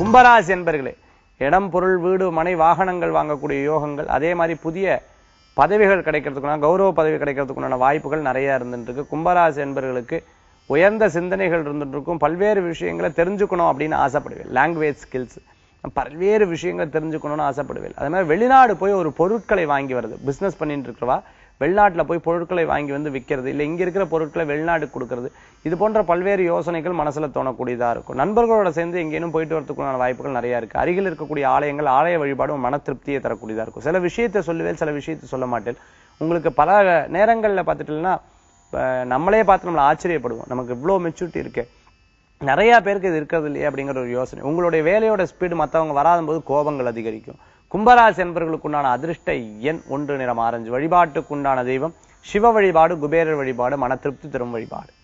கும்பராசி என்பர்களே இடம் பொருள் வீடு மனை வாகனங்கள் வாங்கக்கூடிய யோகங்கள் அதே மாதிரி புதிய பதவிகள் கிடைக்கிறதுக்குனா கௌரவ பதவி கிடைக்கிறதுக்குண்டான வாய்ப்புகள் நிறைய இருந்துட்டு இருக்கு கும்பராசி என்பவர்களுக்கு உயர்ந்த சிந்தனைகள் இருந்துட்டு இருக்கும் பல்வேறு விஷயங்களை தெரிஞ்சுக்கணும் அப்படின்னு ஆசைப்படுவேன் லாங்குவேஜ் ஸ்கில்ஸ் பல்வேறு விஷயங்களை தெரிஞ்சுக்கணும்னு ஆசைப்படுவேன் அதே மாதிரி வெளிநாடு போய் ஒரு பொருட்களை வாங்கி வருது பிசினஸ் பண்ணிட்டு இருக்கிறவா வெளிநாட்டுல போய் பொருட்களை வாங்கி வந்து விற்கிறது இல்லை இங்க இருக்கிற பொருட்களை வெளிநாட்டுக்கு கொடுக்கறது இது போன்ற பல்வேறு யோசனைகள் மனசுல தோணக்கூடியதா இருக்கும் நண்பர்களோட சேர்ந்து எங்கேயும் போயிட்டு வரதுக்குண்டான வாய்ப்புகள் நிறைய இருக்கு அருகில் இருக்கக்கூடிய ஆலயங்கள் ஆலய வழிபாடும் மன திருப்தியை தரக்கூடியதா இருக்கும் சில விஷயத்தை சொல்லுவேன் சில விஷயத்தை சொல்ல மாட்டேன் உங்களுக்கு பல நேரங்கள்ல பார்த்துட்டீங்கன்னா இப்ப நம்மளே பார்த்து நம்மள ஆச்சரியப்படுவோம் நமக்கு இவ்வளவு மெச்சூரிட்டி இருக்கு நிறைய பேருக்கு இது இருக்கிறது இல்லையே அப்படிங்கிற ஒரு யோசனை உங்களுடைய வேலையோட ஸ்பீடு மத்தவங்க வராத போது கோபங்கள் அதிகரிக்கும் கும்பராசி என்பவர்களுக்குண்டான அதிர்ஷ்ட எண் ஒன்று நிறம் ஆரஞ்சு வழிபாட்டுக்குண்டான தெய்வம் சிவ வழிபாடு குபேரர் வழிபாடு மன திருப்தி தரும் வழிபாடு